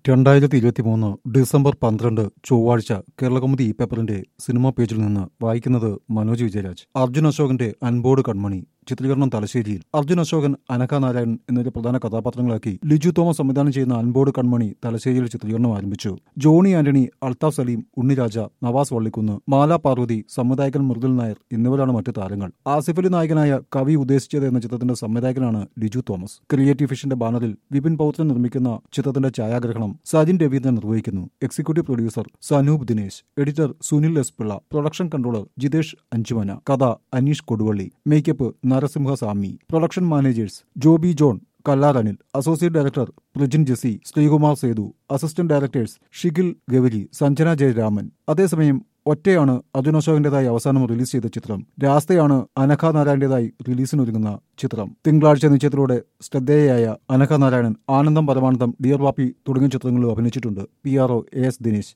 രണ്ടായിരത്തി ഇരുപത്തി മൂന്ന് ഡിസംബർ പന്ത്രണ്ട് ചൊവ്വാഴ്ച കേരളകൗമുദി ഈ പേപ്പറിന്റെ സിനിമാ പേജിൽ നിന്ന് വായിക്കുന്നത് മനോജ് വിജയരാജ് അർജുൻ അശോകന്റെ അൻപോട് കൺമണി ചിത്രീകരണം തലശ്ശേരിയിൽ അർജുൻ അശോകൻ അനഘ നാരായണൻ എന്നിവരെ പ്രധാന കഥാപാത്രങ്ങളാക്കി ലിജു തോമസ് സംവിധാനം ചെയ്യുന്ന അൻപോട് കൺമണി തലശ്ശേരിയിൽ ചിത്രീകരണം ആരംഭിച്ചു ജോണി ആന്റണി അൾത്താഫ് സലീം ഉണ്ണിരാജ നവാസ് വള്ളിക്കുന്ന് മാല പാർവതി സംവിധായകൻ മൃദുൽ നായർ എന്നിവരാണ് മറ്റു താരങ്ങൾ ആസിഫ് അലി നായകനായ കവി ഉദ്ദേശിച്ചത് എന്ന ചിത്രത്തിന്റെ സംവിധായകനാണ് ലിജു തോമസ് ക്രിയേറ്റീവ് ഫിഷിന്റെ ബാനറിൽ വിപിൻ പൗത്രൻ നിർമ്മിക്കുന്ന ചിത്രത്തിന്റെ ഛായാഗ്രഹണം സജിൻ രവീന്ദ്രൻ നിർവഹിക്കുന്നു executive producer Sanoop Dinesh editor Sunil S Pillai production controller Jithesh Anchumana കഥ Aneesh Koduvally makeup Narasimha Swamy production managers Joby John Kallar Anil associate director Prajin Jesy Sreekumar Sethu assistant directors Shikhil Gavari Sanjana Jayaraman അതേസമയം ഒറ്റയാണ് അർജുൻ അശോകന്റേതായി അവസാനം റിലീസ് ചെയ്ത ചിത്രം രാസ്തയാണ് അനഘ നാരായണന്റേതായി റിലീസിനൊരുങ്ങുന്ന ചിത്രം തിങ്കളാഴ്ച നിശ്ചയത്തിലൂടെ ശ്രദ്ധേയയായ അനഘ നാരായണൻ ആനന്ദം പരമാനന്ദം ഡിയർ വാപ്പി തുടങ്ങിയ ചിത്രങ്ങളിലും അഭിനയിച്ചിട്ടുണ്ട് P R O A S Dinesh